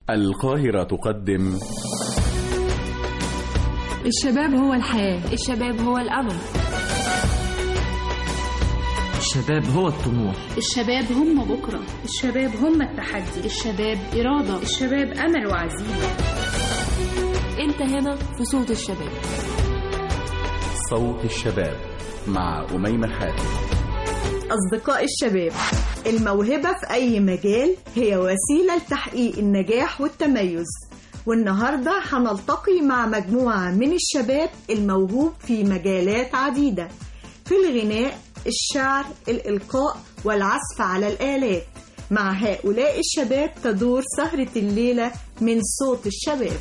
القاهرة تقدم الشباب هو الحياة الشباب هو الأمل الشباب هو الطموح الشباب هم بكرة الشباب هم التحدي الشباب إرادة الشباب أمل وعزيمة أنت هنا في صوت الشباب صوت الشباب مع أميمة حاتم أصدقاء الشباب الموهبة في أي مجال هي وسيلة لتحقيق النجاح والتميز والنهاردة هنلتقي مع مجموعة من الشباب الموهوب في مجالات عديدة في الغناء الشعر الإلقاء والعزف على الآلات مع هؤلاء الشباب تدور سهرة الليلة من صوت الشباب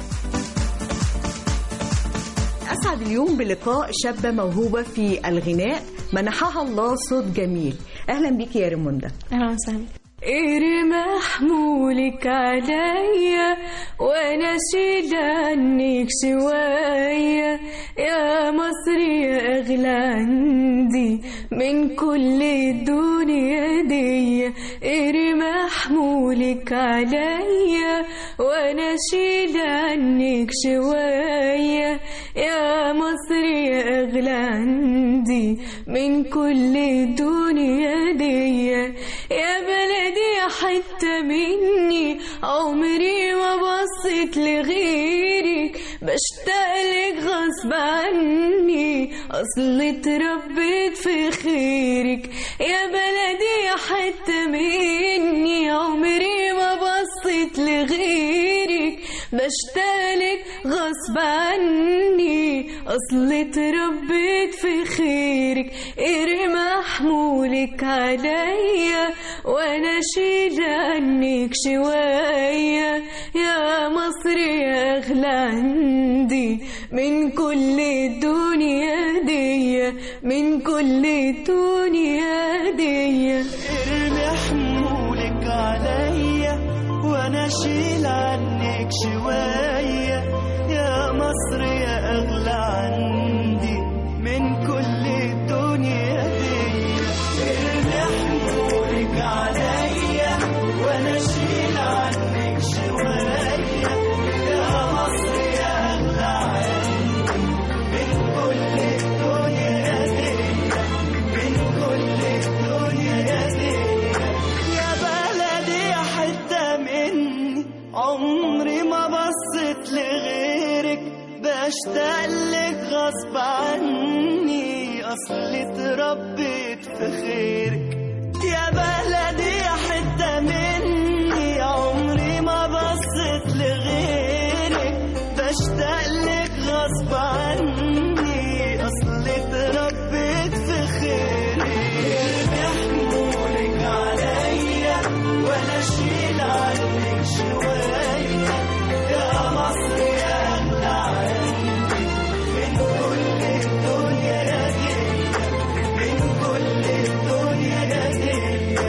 أسعد اليوم بلقاء شابة موهوبة في الغناء منحها الله صوت جميل أهلا بك يا ريموندا أهلا وسهلا ارمى حمولك عليا وانا اشيل عنك شوية يا مصر يا اغلى عندي من كل الدنيا دي ارمى حمولك عليا وانا اشيل عنك شوية يا مصر يا اغلى عندي من كل الدنيا دي يا بلدي حتة مني عمري ما بصيت لغيرك بشتاقلك غصب عني أصل اتربيت في خيرك يا بلدي حتة مني عمري ما بصيت لغيرك بشتاقلك غصب عني أصل اتربيت في خيرك ارمى حمولك عليا وانا اشيل عنك شوية يا مصر يا اغلى عندي من كل الدنيا دي من كل الدنيا دي ارمي حمولك عليا وانا اشيل عنك شوية يا مصر يا اغلى عندي من كل الدنيا دي ارمي حمولك عليا وانا اشيل عنك شوية يا مصر يا اغلى عندي من كل الدنيا دي من كل الدنيا دي يا بلدي حتة مني عمري ما بصيت لغيرك بشتاق لك غصب عني اصل اتربيت في خيرك يا بلدي حتة مني عمري ما بصيت لغيرك بشتاق لك غصب عني اصل اتربيت في خيرك ارمي حمولك عليا وانا اشيل عنك شوية يا مصر يا اغلى عندي من كل الدنيا دي من كل الدنيا دي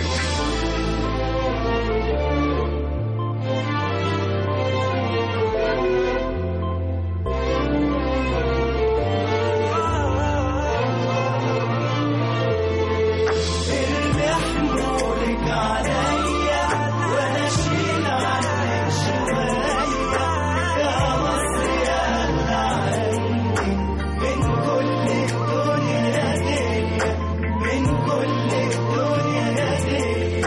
ارمي حمولك عليا وانا اشيل عنك شوية يا مصر يا اغلى عندي من كل الدنيا دي من كل الدنيا دي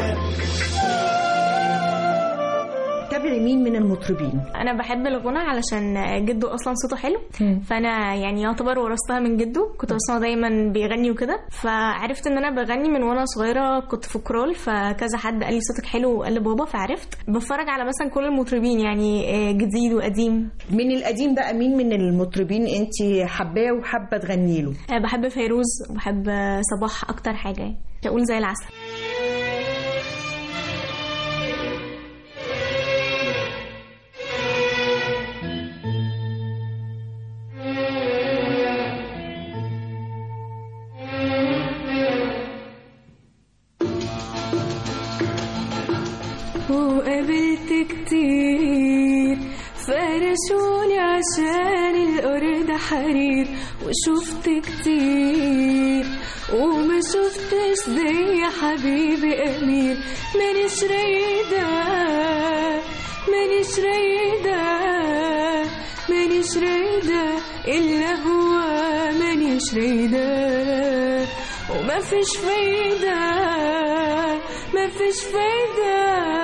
تابعي مين من المطربين أنا بحب الغنى علشان جده أصلا صوته حلو فأنا يعني يعتبر ورثتها من جده كنت بسمعه دايما بيغني وكده فعرفت إن أنا بغني من وأنا صغيرة كنت في كرول فكذا حد قال لي صوتك حلو وقال لبابا فعرفت بتفرج على مثلا كل المطربين يعني آه، جديد وقديم من القديم بقى مين من المطربين انت حباه وحابه تغني له آه، بحب فيروز وبحب آه، صباح أكتر حاجة يعني مش هقول زي العسل وقابلت كتير فرشوني عشان الأرض حرير وشفت كتير وما شفتش زي حبيبي أمير مانيش رايدة مانيش رايدة مانيش رايدة إلا هو مانيش رايدة وما فيش فايدة ما فيش فايدة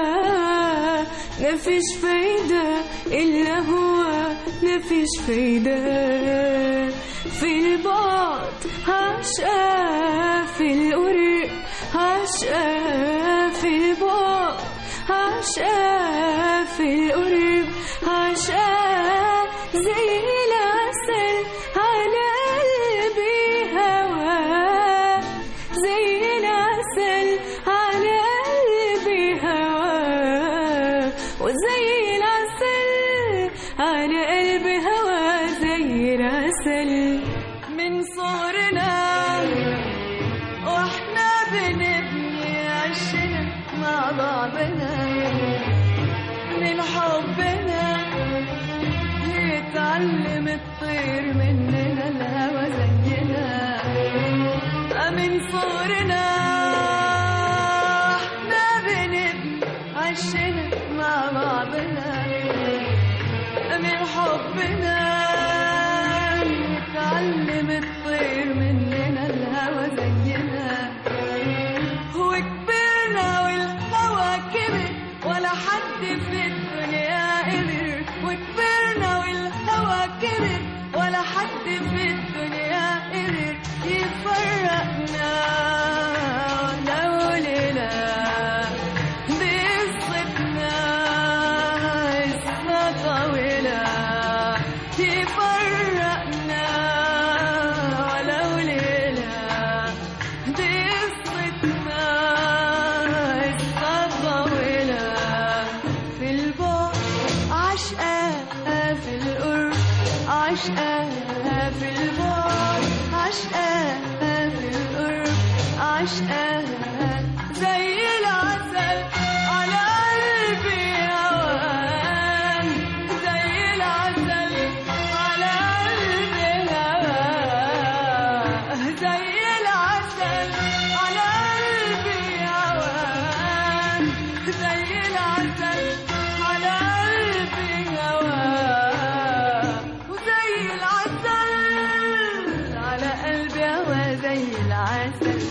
ما فيش فايدة إلا هو ما فيش فايدة في البعد عشقة في القرب عشقة في البعد عشقة في القرب عشقة زي العسل على قلبي هوا زي العسل على قلبي هوا وزي العسل على قلبي هوا زي العسل من صغرنا واحنا بنبني عشنا مع بعضنا من حبنا يتعلم الطير مننا الهوى زينا من صغرنا احنا بنبني عشنا مع بعضنا من حبنا نتعلم الطير مننا الهوى زينا وكبرنا والهوى كبر ولا حد في الدنيا قدر وكبرنا والهوى كبر ولا حد في الدنيا قدر يفرقنا لو ليلة بقصتنا قصة طويلة تفرقنا ولو ليلة بقصتنا قصة طويلة في البعد عشقة في القرب عشقة في البعد عشقة في القرب عشقة زي العسل على قلبي هوان زي العسل على قلبي هوان زي العسل على قلبي هوان زي العسل على قلبي هوان وزي العسل على قلبي هوا زي العسل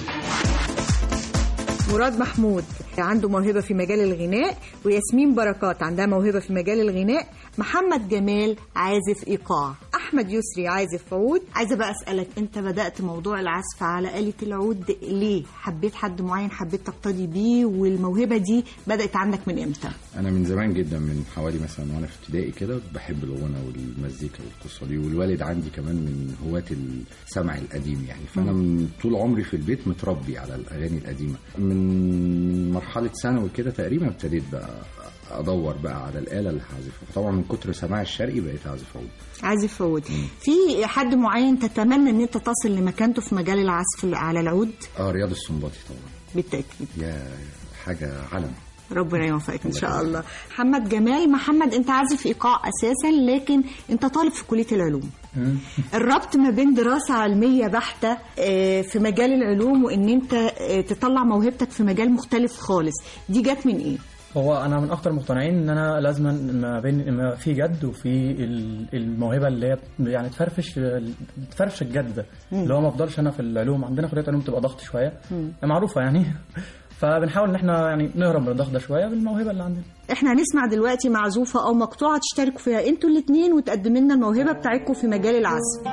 مراد محمود عنده موهبة في مجال الغناء وياسمين بركات عندها موهبة في مجال الغناء محمد جمال عازف إيقاع أحمد يسري عازف عود عايزة بقى أسألك أنت بدأت موضوع العزف على آلة العود ليه؟ حبيت حد معين حبيت تقتدي بيه والموهبة دي بدأت عندك من إمتى؟ انا من زمان جدا من حوالي مثلا وانا في ابتدائي كده بحب الغنى والمزيكا والقصه دي والوالد عندي كمان من هواة السمع القديم يعني فانا من طول عمري في البيت متربي على الاغاني القديمه من مرحله ثانوي كده تقريبا ابتديت بقى ادور بقى على الاله اللي هعزفها طبعا من كتر سماع الشرقي بقيت اعزف عود عازف عود في حد معين تتمنى ان انت تصل لمكانته في مجال العزف على العود اه رياض السنباطي طبعا بالتأكيد يا حاجه علم ربنا يوفقك ان شاء الله محمد جمال محمد انت عازف ايقاع اساسا لكن انت طالب في كليه العلوم الربط ما بين دراسه علميه بحته آه، في مجال العلوم وان انت آه، تطلع موهبتك في مجال مختلف خالص دي جت من ايه هو انا من اكتر المقتنعين ان انا لازم ما بين ما في جد وفي ال- الموهبه اللي هي يعني تفرفش تفرفش الجد ده اللي هو ما افضلش انا في العلوم عندنا كليه علوم بتبقى ضغط شويه معروفه يعني فبنحاول ان احنا يعني نهرب من الضغط ده شويه بالموهبه اللي عندنا احنا هنسمع دلوقتي معزوفه او مقطوعه تشتركوا فيها انتوا الاثنين وتقدم لنا الموهبه بتاعتكم في مجال العزف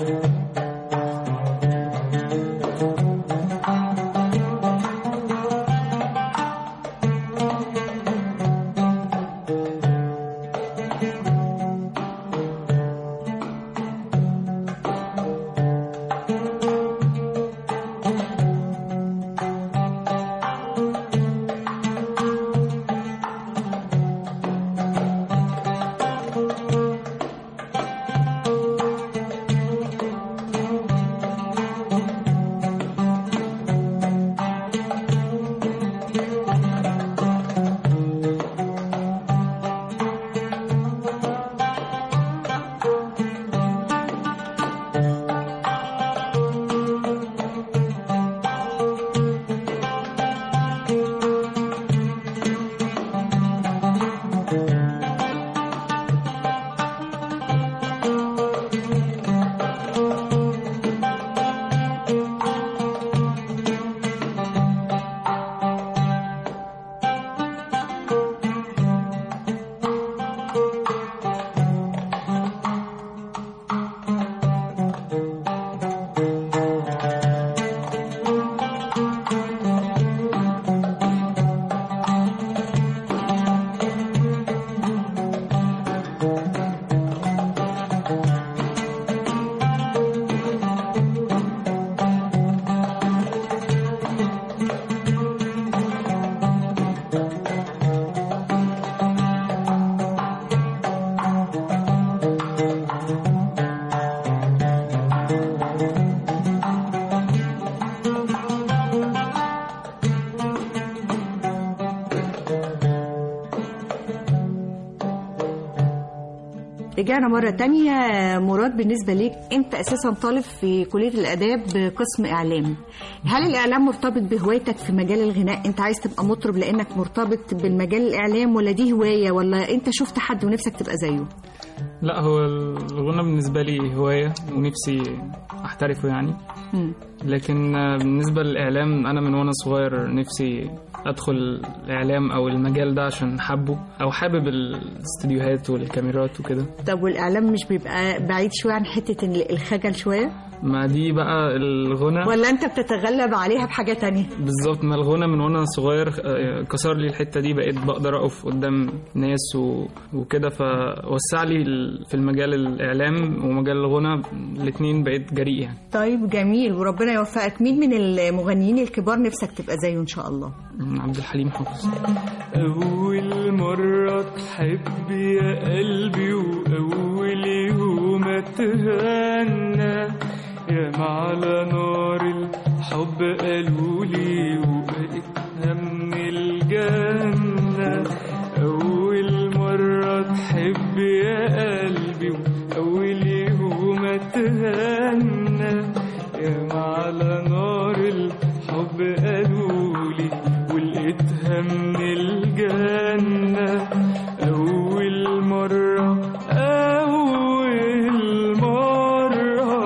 من ورجعنا مرة تانية مراد بالنسبة ليك أنت أساسا طالب في كلية الآداب قسم إعلام هل الإعلام مرتبط بهوايتك في مجال الغناء أنت عايز تبقى مطرب لأنك مرتبط بالمجال الإعلام ولا دي هواية ولا أنت شفت حد ونفسك تبقى زيه لا هو الغنى بالنسبة لي هواية ونفسي أحترفه يعني مم. لكن آه، بالنسبة للإعلام أنا من وأنا صغير نفسي أدخل الإعلام أو المجال ده عشان حبه أو حابب الاستديوهات والكاميرات وكده طب والإعلام مش بيبقى بعيد شوية عن حتة ال- الخجل شوية ما دي بقى الغنى ولا أنت بتتغلب عليها بحاجة تانية بالظبط ما الغنى من وانا صغير آه، كسر لي الحته دي بقيت بقدر اقف قدام ناس و... وكده فوسع لي ال- في المجال الاعلام ومجال الغنى الاثنين بقيت جريء يعني طيب جميل وربنا يوفقك مين من المغنيين الكبار نفسك تبقى زيه إن شاء الله عبد الحليم حافظ أول مرة تحب يا قلبي وأول يوم أتهنى يا على نار الحب قالولي وبقيتها من الجنة أول مرة تحب يا قلبي وأول يوم أتهنى يا على نار الحب قالولي ولقيتها من الجنة أول مرة أول مرة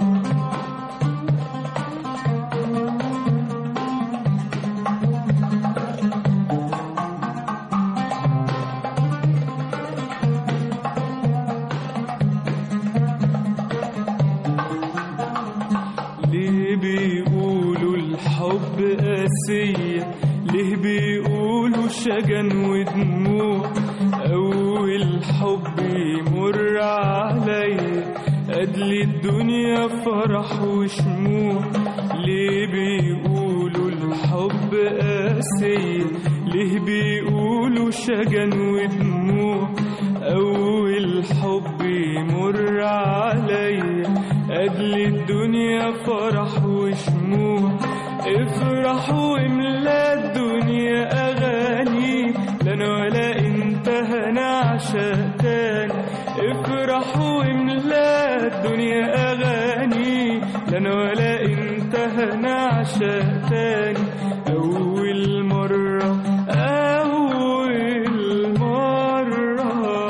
ليه بيقولوا الحب قاسية ليه بيقولوا شجن ودموع أول حب يمر عليا أدلي الدنيا فرح وشموع ليه بيقولوا الحب قاسية ليه بيقولوا شجن ودموع أول حب يمر عليا أدلي الدنيا فرح وشموع افرح واملا الدنيا أغاني لا أنا ولا انت هنعشق تاني افرح واملا الدنيا أغاني لا أنا ولا انت هنعشق تاني أول مرة أول مرة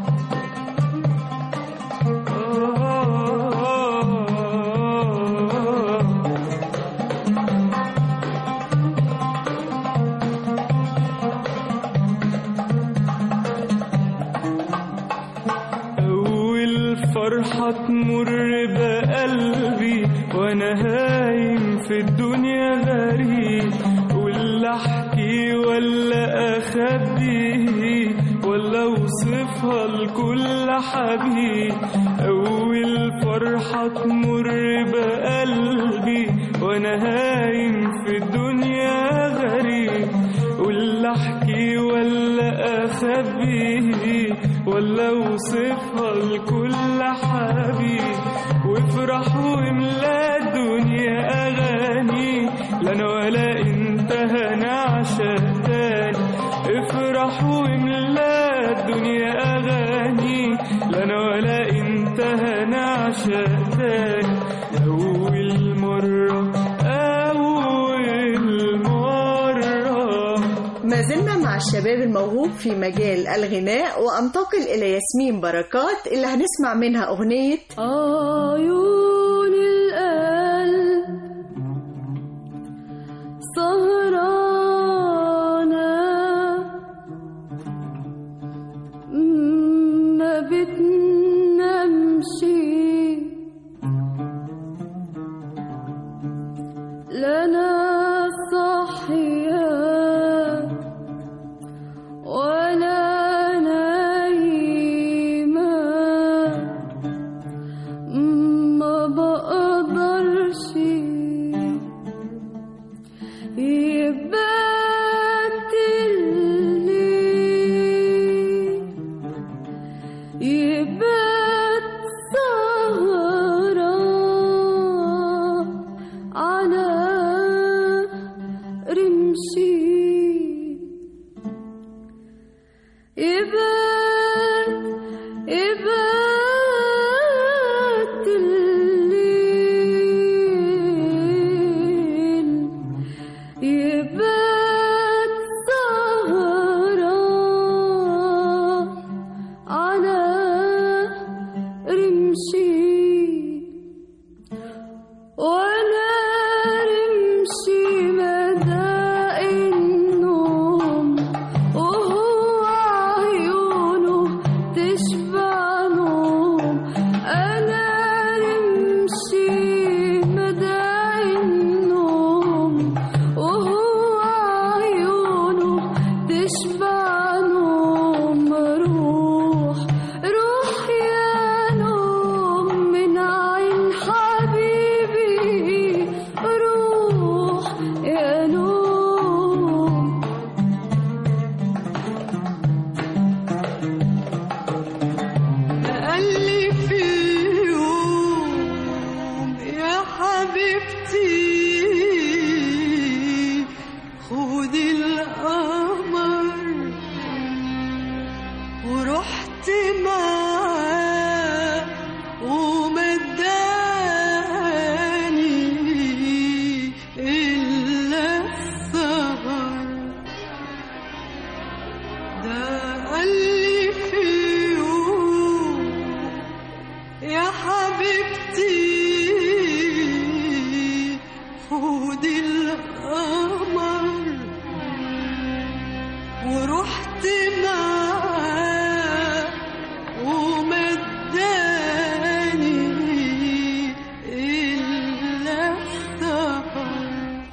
أول فرحة تمر بقلبي وأنا هايم في الدنيا غريب ولا أحكي ولا أخبي ولا أوصفها لكل حبيب أول فرحة تمر بقلبي وأنا هايم في الدنيا غريب ولا أحكي ولا أخبي ولا أوصفها لكل حبيب وافرح واملا الدنيا أغاني لا أنا ولا أنت هنعشق تاني افرح واملا الدنيا أغاني لا أنا ولا أنت هنعشق تاني أول مرة أول مرة ما زلنا مع الشباب الموهوب في مجال الغناء وأنتقل إلى ياسمين بركات اللي هنسمع منها أغنية عيون القلب سهرانة ما بتنامش لا أنا صاحية ولا نايمة ما بقدرش يبات الليل يبات سهرة على حبيبتي خدي القمر ورحت معاه ومداني إلا الثغر ده قال لي في يوم يا حبيبتي خدي القمر ورحت معاه ومداني إلا الثغر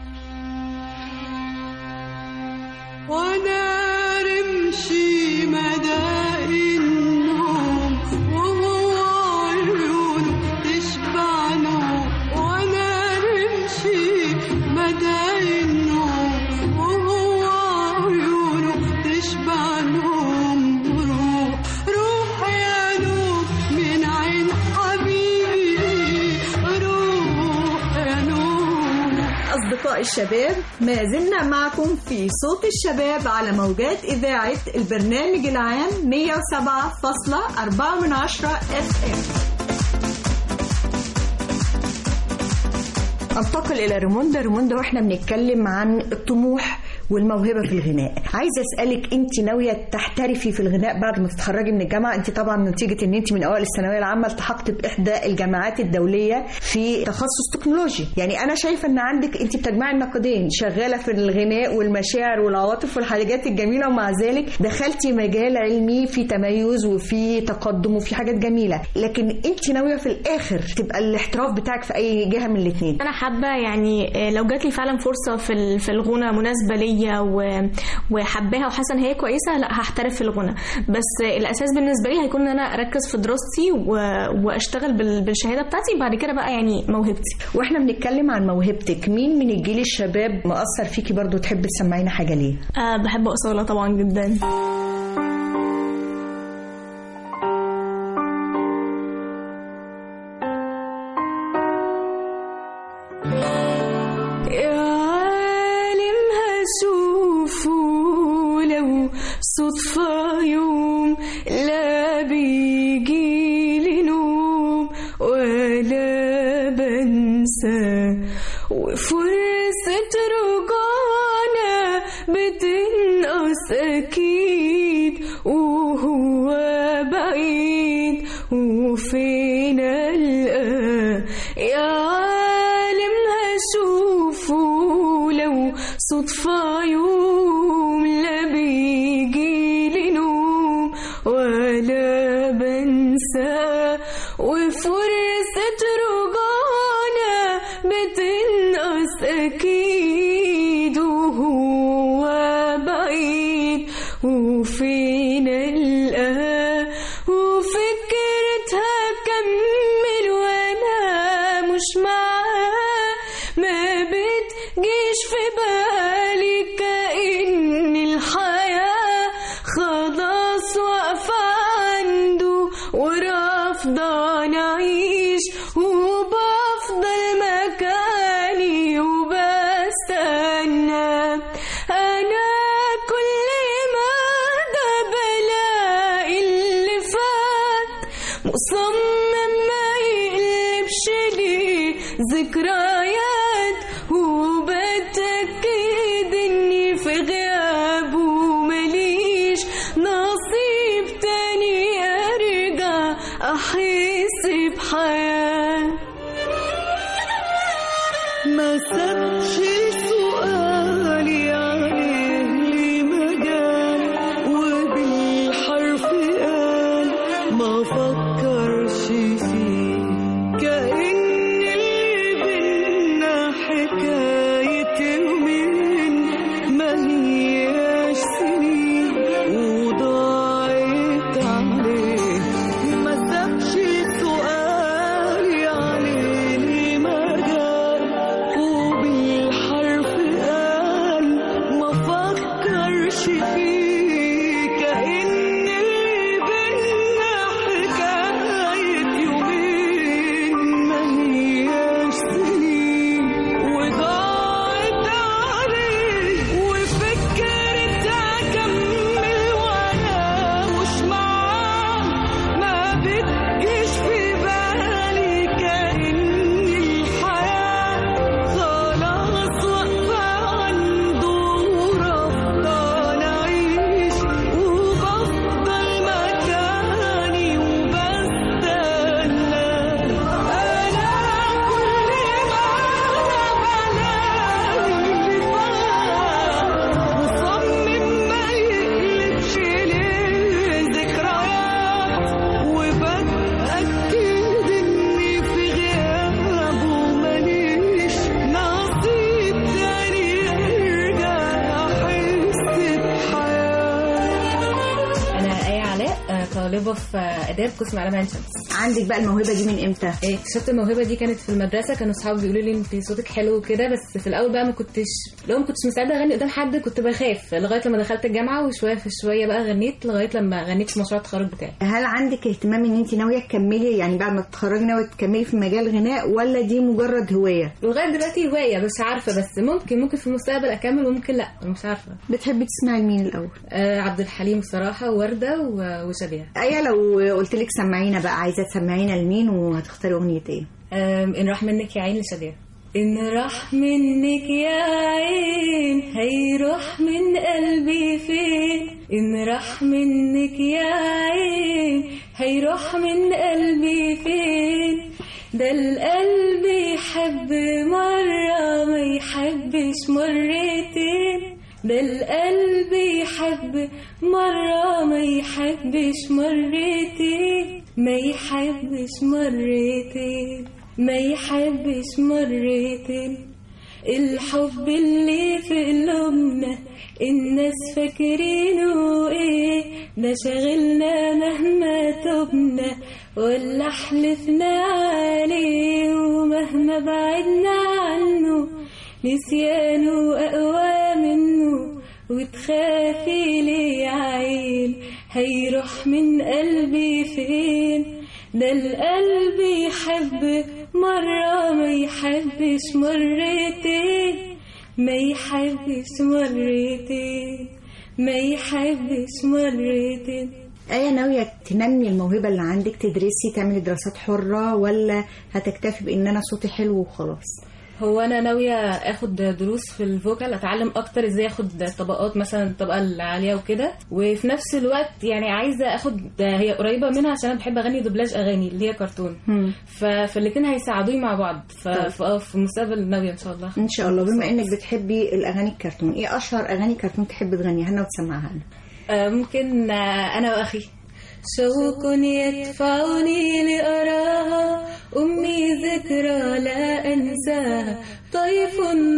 وانا رمشي مدى النوم وهو عيونه تشبع نوم وانا رمشي مدى النوم وهو عيونه تشبع نوم روح روح يا نوم من عين حبيبي روح يا نوم أصدقاء الشباب ما زلنا معكم في صوت الشباب على موجات إذاعة البرنامج العام 107.4 من عشرة اف ام انتقل إلى ريموندا ريموندا وإحنا بنتكلم عن الطموح والموهبة في الغناء عايزة أسألك أنت ناوية تحترفي في الغناء بعد ما تتخرجي من الجامعة أنت طبعا نتيجة أن أنت من أوائل الثانوية العامة التحقت بإحدى الجامعات الدولية في تخصص تكنولوجي يعني أنا شايفة أن عندك أنت بتجمعي النقدين شغالة في الغناء والمشاعر والعواطف والحاجات الجميلة ومع ذلك دخلتي مجال علمي في تميز وفي تقدم وفي حاجات جميلة لكن أنت ناوية في الآخر تبقى الاحتراف بتاعك في أي جهة من الاثنين انا حابه يعني آه، لو جات لي فعلا فرصه في ال- في الغنى مناسبه ليا و- وحباها وحاسه ان هي كويسه لا هحترف في الغنى بس آه، الاساس بالنسبه لي هيكون ان انا اركز في دراستي و- واشتغل بال- بالشهاده بتاعتي بعد كده بقى يعني موهبتي واحنا بنتكلم عن موهبتك مين من الجيل الشباب مأثر فيكي برضو تحب تسمعينا حاجة ليه أه بحب أصالة طبعا جدا يا عالم هشوفه لو صدفة يوم لا بيجيلي نوم ولا بنسى وفرصة رجعنا بتنقص أكيد وهو بعيد وفين ألقاه يا عالم هشوفه لو صدفة يوم لا بيجيلي نوم ولا بنسى وفرصة رجعنا بتنقص أكيد وهو بعيد وفين ألقاه وفكرتها كمل وأنا مش معاه ما بتجيش في بالي كأن الحياة خلاص واقفة عنده ورافضة نعيش وبفضل مكاني وبستنى أنا كل ما ده بلاقي اللي فات مصمم ما يقلبش لي ذكريات وبتأكد إني في غيابه ماليش نصيب تاني أرجع أحس بحياة ما سابش سؤالي عليه لي مجال وبالحرف قال ما فكرش فيه كأن اللي بينا حكاية يومين ما هياش سنين وضاعت عليه ما سابش سؤالي عليه لي مجال وبالحرف قال ما فكرش فيه كأن اللي بينا حكاية يومين ما هياش سنين طالبه في اداب قسم اعلام عين شمس عندك بقى الموهبه دي من امتى اكتشفت الموهبه دي كانت في المدرسه كانوا اصحابي بيقولوا لي انت صوتك حلو وكده بس في الاول بقى ما كنتش لو ما كنتش مستعده اغني قدام حد كنت بخاف لغايه لما دخلت الجامعه وشويه في شويه بقى غنيت لغايه لما غنيت في مشروع التخرج بتاعي هل عندك اهتمام ان انت ناويه تكملي يعني بعد ما تتخرجي ناويه تكملي في مجال الغناء ولا دي مجرد هوايه لغايه دلوقتي هوايه مش عارفه بس ممكن ممكن في المستقبل اكمل وممكن لا مش عارفه بتحبي تسمعي لمين الاول آه عبد الحليم بصراحه وورده و- وشبيه ايه لو قلت لك سمعينا بقى عايزه تسمعينا لمين وهتختاري اغنيه ايه آم، ان راح منك يا عين لشاديه إن راح منك يا عين هيروح من قلبي فين إن راح منك يا عين هيروح من قلبي فين ده القلب يحب مرة ما يحبش مرتين ده القلب يحب مرة ما يحبش مرتين ما يحبش مرتين ما يحبش مرتين الحب اللي في قلوبنا الناس فاكرينه ايه ده شغلنا مهما تبنا ولا حلفنا عليه ومهما بعدنا عنه نسيانه أقوى منه وتخافي ليه يا عين هيروح من قلبي فين ده القلب يحب مرة ما يحبش مرتين ما يحبش مرتين ما يحبش مرتين ايه ناويه تنمي الموهبه اللي عندك تدرسي تعملي دراسات حره ولا هتكتفي بان انا صوتي حلو وخلاص هو انا ناويه اخد دروس في الفوكال اتعلم اكتر ازاي اخد طبقات مثلا الطبقه العاليه وكده وفي نفس الوقت يعني عايزه اخد هي قريبه منها عشان انا بحب اغني دوبلاج اغاني اللي هي كرتون ف... فالاتنين هيساعدوني مع بعض ف... طيب. ف... آه، في المستقبل ناويه ان شاء الله ان شاء الله بما انك بتحبي الاغاني الكرتون ايه اشهر اغاني كرتون تحبي تغنيها لنا وتسمعها لنا آه، ممكن آه، أنا وأخي شوق يدفعني لأراها أمي ذكرى لا أنساها طيف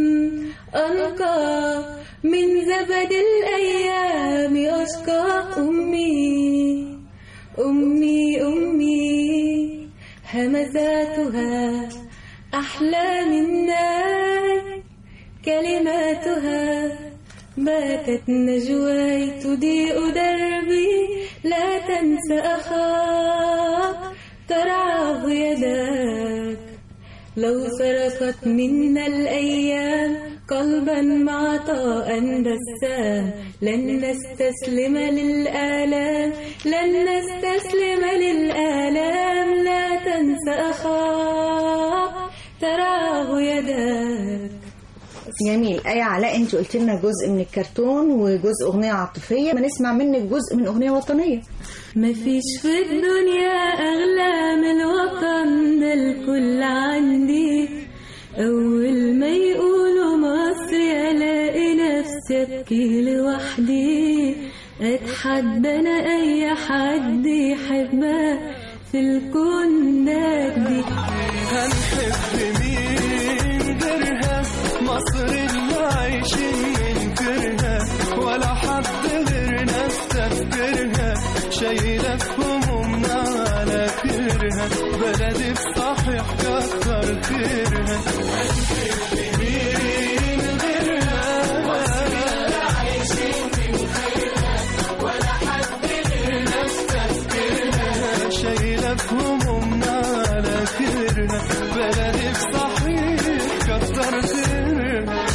أنقى من زبد الأيام أشقى أمي أمي أمي همزاتها أحلى من نار كلماتها باتت نجواي تضيء دربي لا تنسى أخاك ترعاه يداك لو سرقت منا الأيام قلبا معطاء دسام لن نستسلم للآلام لن نستسلم للآلام لا تنسى أخاك تراه يداك جميل ايه علاء انت قلت لنا جزء من الكرتون وجزء اغنيه عاطفيه ما نسمع منك جزء من اغنيه وطنيه مفيش في الدنيا أغلى من الوطن ده الكل عندي أول ما يقولوا مصر ألاقي نفسي أبكي لوحدي أتحدى أنا أي حد يحبها في الكون نجدي هنحب مين غيرها مصر اللي عايشين ننكرها ولا حد غيرنا استذكرها شايلة في همومنا على كرها بلدي بصحيح كتر خيرها هنحب مين غيرها مصر اللي عايشين ننكرها ولا حد غيرنا استذكرها شايلة في همومنا على كرها بلدي بصحيح كتر خيرها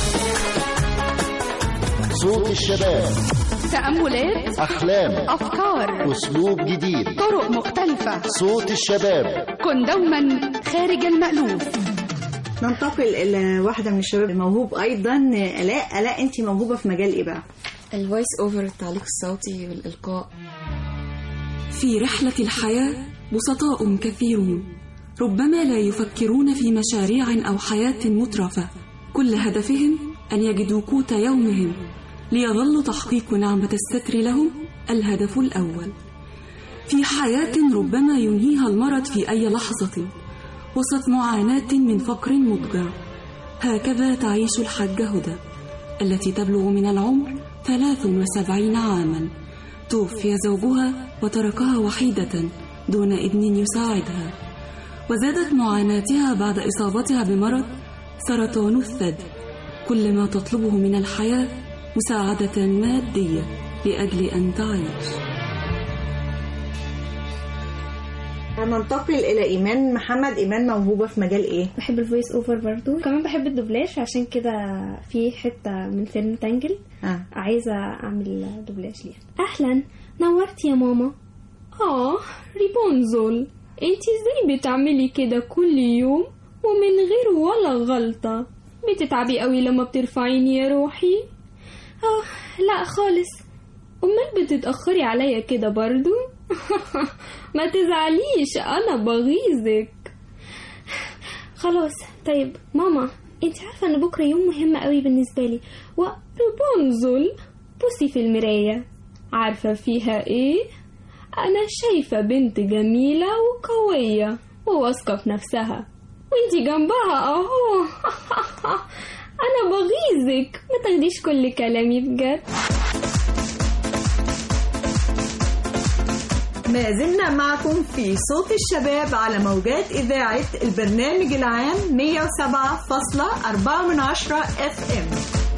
صوت الشباب تأملات أحلام أفكار أسلوب جديد طرق مختلفة صوت الشباب كن دوما خارج المألوف ننتقل الى واحده من الشباب الموهوب ايضا الاء الاء انت موهوبه في مجال ايه بقى الفويس اوفر التعليق الصوتي والإلقاء في رحلة الحياة بسطاء كثيرون ربما لا يفكرون في مشاريع أو حياة مترفة كل هدفهم أن يجدوا قوت يومهم ليظل تحقيق نعمة الستر لهم الهدف الأول في حياة ربما ينهيها المرض في أي لحظة وسط معاناة من فقر مضجع هكذا تعيش الحاجة هدى التي تبلغ من العمر 73 عاما توفي زوجها وتركها وحيدة دون ابن يساعدها وزادت معاناتها بعد إصابتها بمرض سرطان الثدي كل ما تطلبه من الحياة مساعدة مادية لأجل أن تعيش هننتقل إلى إيمان محمد إيمان موهوبة في مجال إيه؟ بحب الفويس اوفر برضو كمان بحب الدوبلاج عشان كده في حته من فيلم تانجل آه. عايزه اعمل دوبلاج ليها اهلا نورت يا ماما اه ريبونزول انتي ازاي بتعملي كده كل يوم ومن غير ولا غلطه بتتعبي قوي لما بترفعيني يا روحي اه لا خالص امال بتتاخري عليا كده برضو ما تزعليش انا بغيظك خلاص طيب ماما انت عارفه ان بكره يوم مهم قوي بالنسبه لي ورابنزل بصي في المرايه عارفه فيها ايه انا شايفه بنت جميله وقويه وواثقه في نفسها وانتي جنبها اهو انا بغيظك ما تاخديش كل كلامي بجد ما زلنا معكم في صوت الشباب على موجات إذاعة البرنامج العام 107.4 من عشرة اف ام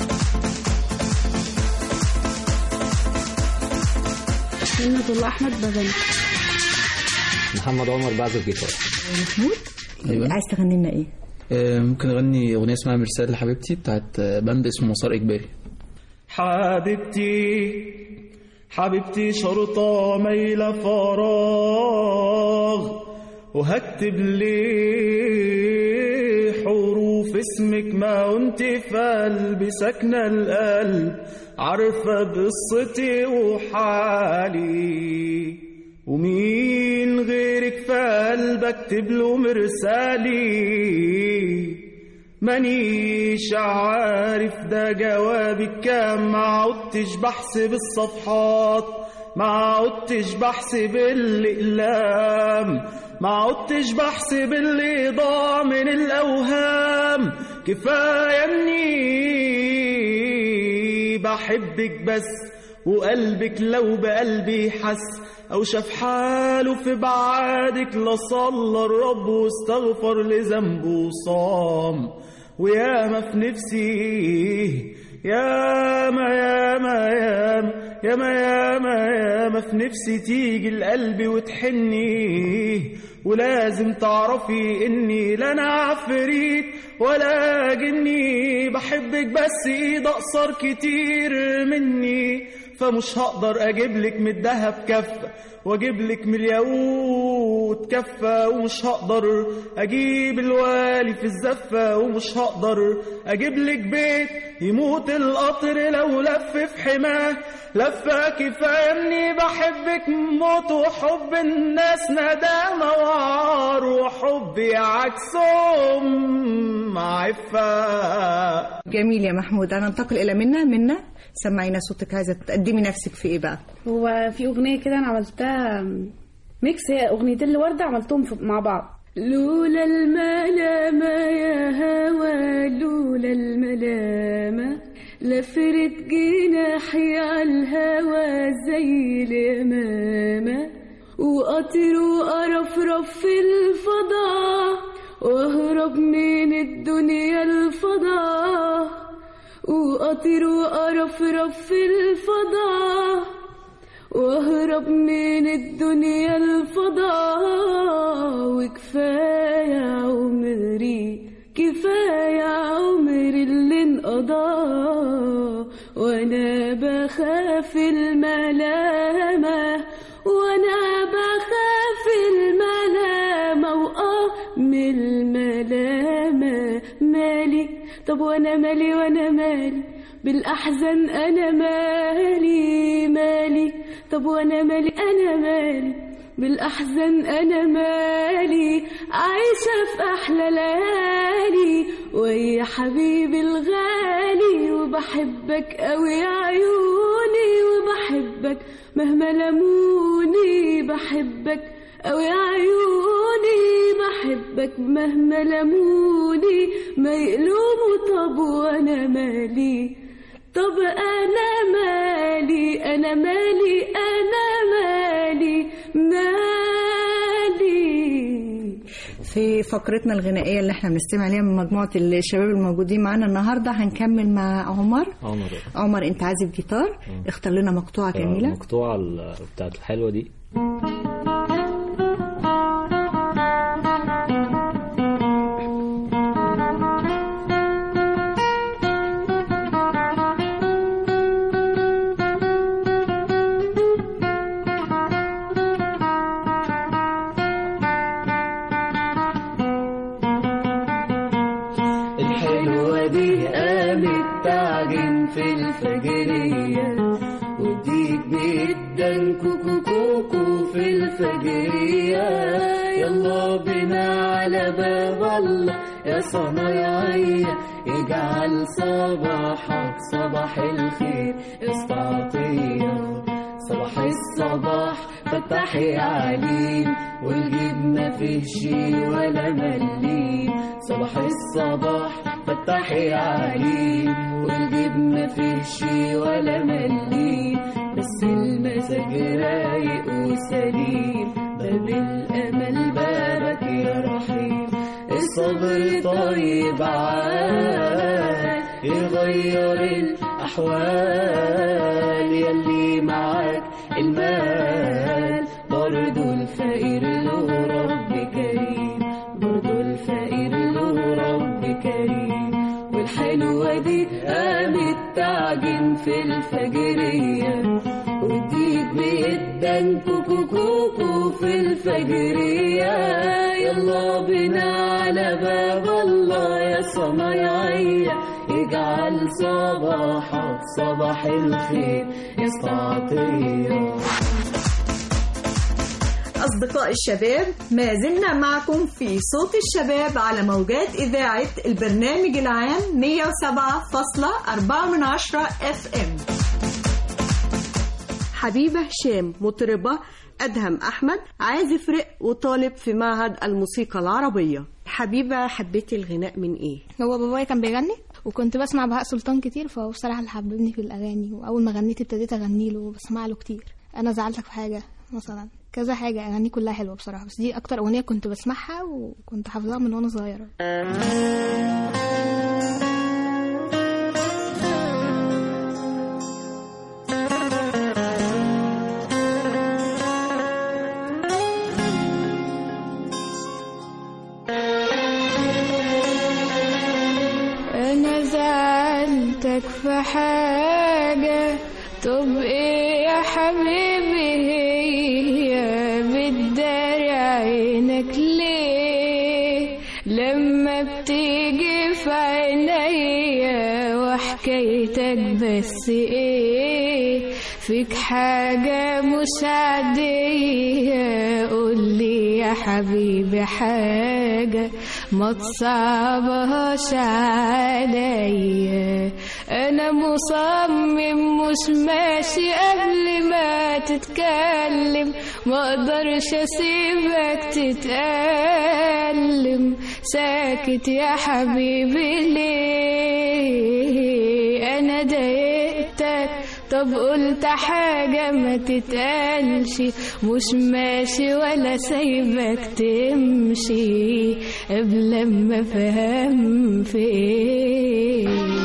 منة الله أحمد بغني محمد عمر بعزف جيتار محمود أيوة. عايز تغني لنا ايه؟ آه، ممكن اغني اغنيه اسمها مرسال لحبيبتي بتاعت آه، باند اسمه مسار اجباري حبيبتي حبيبتي شرطة ميلة فراغ وهكتب لي حروف اسمك ما انت في قلبي ساكنة القلب عارفة قصتي وحالي ومين غيرك في قلب اكتب له مرسالي مانيش عارف ده جوابك كام ما عدتش بحسب الصفحات ما عدتش بحسب الأقلام ما عدتش بحسب اللي ضاع من الأوهام كفاية إني بحبك بس وقلبك لو بقلبي حس أو شاف حاله في بعادك لصلى الرب واستغفر لذنبه وصام وياما في نفسي ياما ياما ياما ياما ياما ياما في نفسي تيجي القلب وتحني ولازم تعرفي اني لا انا عفريت ولا جني بحبك بس ايد اقصر كتير مني فمش هقدر اجيب لك من الدهب كفه واجيب لك من الياقوت كفه ومش هقدر اجيب الوالي في الزفه ومش هقدر اجيب لك بيت يموت القطر لو لف في حماه لفه كفايه اني بحبك موت وحب الناس ندامه وعار وحبي عكسهم عفه جميل يا محمود هننتقل إلى منا منا سمعينا صوتك عايزة تقدمي نفسك في إيه بقى؟ هو في أغنية كده أنا عملتها ميكس هي أغنيتين لوردة عملتهم في- مع بعض لولا الملامة يا هوى لولا الملامة لفرت جناحي على الهوى زي اليمامة وأطير وأرفرف في الفضاء وأهرب من الدنيا الفضاء وأطير وأرفرف في الفضاء واهرب من الدنيا الفضاء وكفاية عمري كفاية عمري اللي انقضى وانا بخاف الملامة وانا بخاف الملامة واه من الملامة مالي طب وانا مالي وانا مالي بالأحزان أنا مالي مالي طب وأنا مالي أنا مالي بالأحزان أنا مالي عايشة في أحلى ليالي ويا حبيبي الغالي وبحبك أوي يا عيوني وبحبك مهما لموني بحبك أوي يا عيوني بحبك مهما لموني ما يقلوموا طب وأنا مالي طب أنا مالي أنا مالي أنا في فقرتنا الغنائية اللي احنا بنستمع عليها من مجموعة الشباب الموجودين معانا النهاردة هنكمل مع عمر عمر عمر انت عازف جيتار اختار لنا مقطوعة جميلة المقطوعة ال- بتاعت الحلوة دي الحلوة دي قامت تعجن في الفجرية وديك جدا كوكو كوكو في الفجرية يلا بنا على باب الله يا صنايعية اجعل صباحك صباح الخير استعطية صباح الصباح فتحي عليم والجبنة فيه شي ولا مليم صباح الصباح فتحي عليم والجبنة فيه شي ولا مليم بس المزاج رايق وسليم باب الأمل بابك يا رحيم الصبر طيب عال يغير الأحوال يلي معاك المال برضو الفقير له رب كريم برضو الفقير له رب كريم والحلوة دي قامت تعجن في الفجرية وديك بيدن كوكو كوكو في الفجرية يلا بنا على باب الله يا صنايعية اجعل صباحك صباح الخير استعطية أصدقاء الشباب ما زلنا معكم في صوت الشباب على موجات إذاعة البرنامج العام 107.4 من عشرة اف ام حبيبة هشام مطربة أدهم أحمد عازف رق وطالب في معهد الموسيقى العربية حبيبة حبيتي الغناء من إيه؟ هو بابايا كان بيغني وكنت بسمع بهاء سلطان كتير فهو بصراحة اللي حببني في الأغاني وأول ما غنيت ابتديت أغني له وبسمع له كتير أنا زعلتك في حاجة مثلا كذا حاجة أغاني كلها حلوة بصراحة بس دي أكتر أغنية كنت بسمعها وكنت حافظاها من وأنا صغيرة انا زعلتك في حاجة طب ايه يا حبيبي هي بتداري عينك ليه لما بتيجي في عينيا وحكايتك بس ايه فيك حاجة مش عادية قولي يا حبيبي حاجة ما تصعبهاش عليا انا مصمم مش ماشي قبل ما تتكلم ما اقدرش اسيبك تتألم ساكت يا حبيبي ليه انا ضايقتك طب قلت حاجة ما تتقالش مش ماشي ولا سايبك تمشي قبل ما فهم في ايه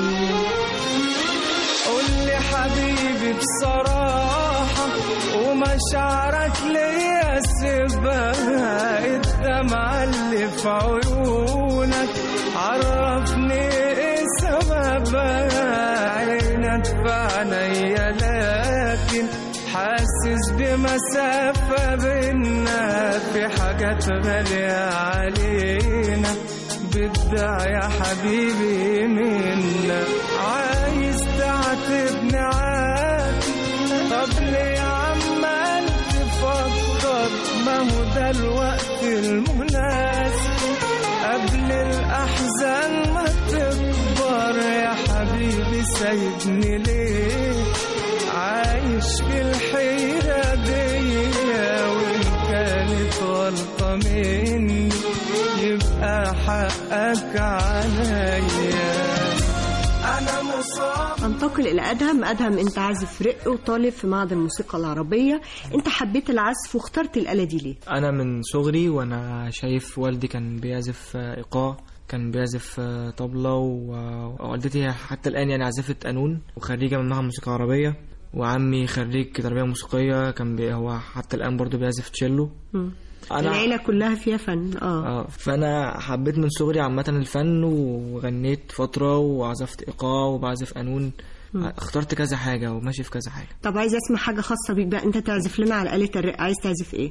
قولي حبيبي بصراحة ومشاعرك ليا سيبها الدمعة اللي في عيونك عرفني ايه سببها عينك في عينيا لكن حاسس بمسافة بينا في حاجات غالية علينا بدع يا حبيبي منا عايز تعاتبني عادي طب ليه عمال تفكر ما هو ده الوقت المناسب قبل الأحزان ما تكبر يا حبيبي سايبني ليه عايش في الحيرة دي وإن كانت غلطة مني يبقى حقك عليا أنا وصام انتقل إلى أدهم أدهم أنت عازف رق وطالب في معهد الموسيقى العربية أنت حبيت العزف واخترت الآلة دي ليه؟ انا من صغري وانا شايف والدي كان بيعزف آه، ايقاع كان بيعزف آه، طبلة و- ووالدتي حتى الآن يعني عازفة قانون وخريجة من معهد موسيقى عربية وعمي خريج تربية موسيقية كان بي هو حتى الآن برضو بيعزف تشيلو مم. أنا- العيلة كلها فيها فن اه اه فانا حبيت من صغري عامه الفن وغنيت فتره وعزفت ايقاع وبعزف قانون مم. اخترت كذا حاجه وماشي في كذا حاجه طب عايز اسمع حاجة خاصة بيك بقى أنت تعزف لنا على آلة الرق عايز تعزف إيه؟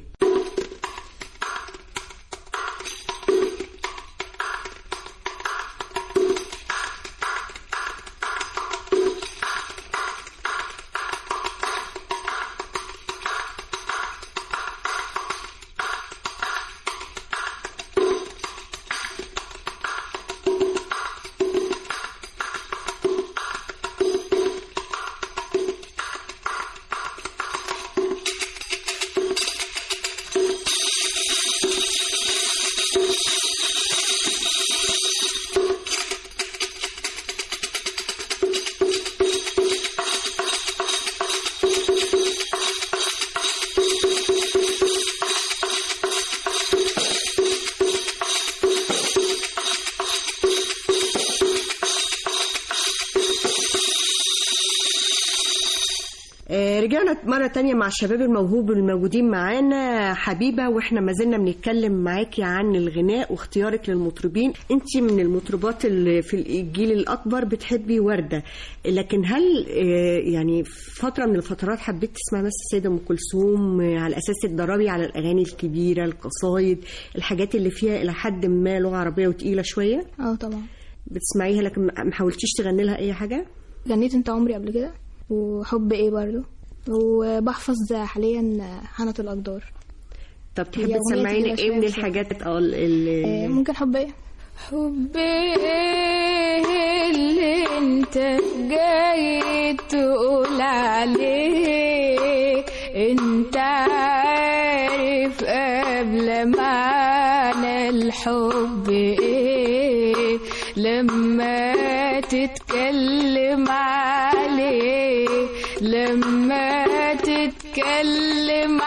آه، رجعنا مرة تانية مع الشباب الموهوب الموجودين معانا حبيبة واحنا ما زلنا بنتكلم معاكي عن الغناء واختيارك للمطربين انت من المطربات اللي في الجيل الأكبر بتحبي وردة لكن هل آه، يعني فترة من الفترات حبيت تسمعي مثلا السيدة أم كلثوم آه، على أساس تتدربي على الأغاني الكبيرة القصايد الحاجات اللي فيها إلى حد ما لغة عربية وتقيلة شوية اه طبعا بتسمعيها لكن ما حاولتيش تغني لها أي حاجة؟ غنيت انت عمري قبل كده وحب ايه برضو وبحفظ حاليا حنة الأقدار طب تحبي هي أغنية تسمعيني تقيلة ايه من شوية الحاجات اه ال- ال- آه، ممكن حب ايه حب ايه اللي انت جاي تقول عليه انت عارف قبل معنى الحب ايه لما تتكلم عليه لما تتكلم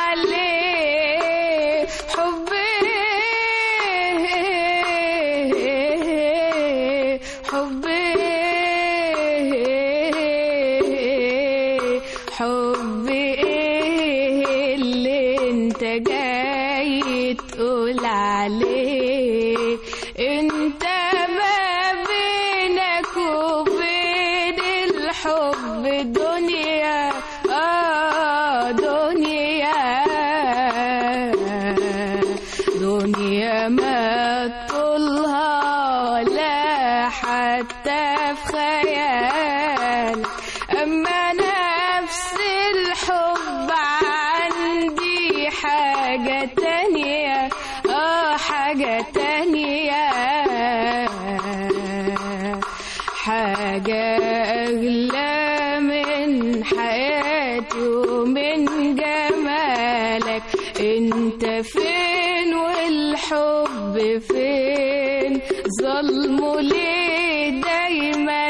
عليه حب ايه حب ايه حب ايه اللي انت جاي تقول عليه انت ما بينك وبين الحب دنيا اه دنيا دنيا ما طولها لا حتى في خيال أما نفس الحب عندي حاجة تانية آه حاجة تانية حاجة أغلى من حياتي ومن جمالك انت فين والحب فين ظلمه ليه دايما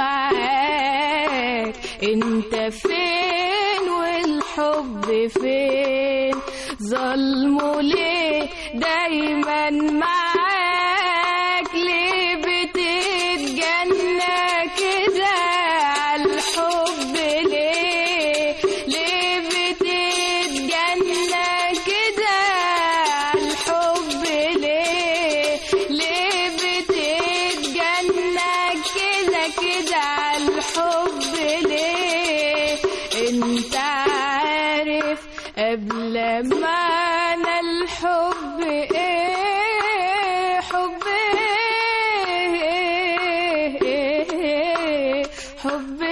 معاك انت فين والحب فين ظلمه ليه دايما معاك ليه بتتجنى كده عالحب ليه ليه بتتجنى كده عالحب ليه ليه بتتجنى كده كده عالحب ليه انت عارف قبل معنى الحب ايه حب ايه حب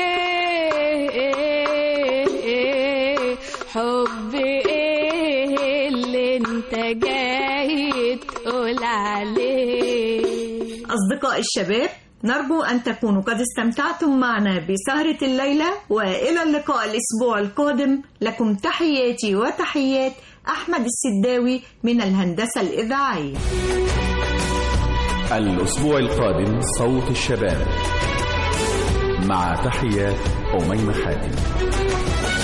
ايه حب ايه اللي انت جاي تقول عليه أصدقاء الشباب نرجو أن تكونوا قد استمتعتم معنا بسهرة الليلة وإلى اللقاء الأسبوع القادم لكم تحياتي وتحيات أحمد السداوي من الهندسة الإذاعية الأسبوع القادم صوت الشباب مع تحيات أميمة حاتم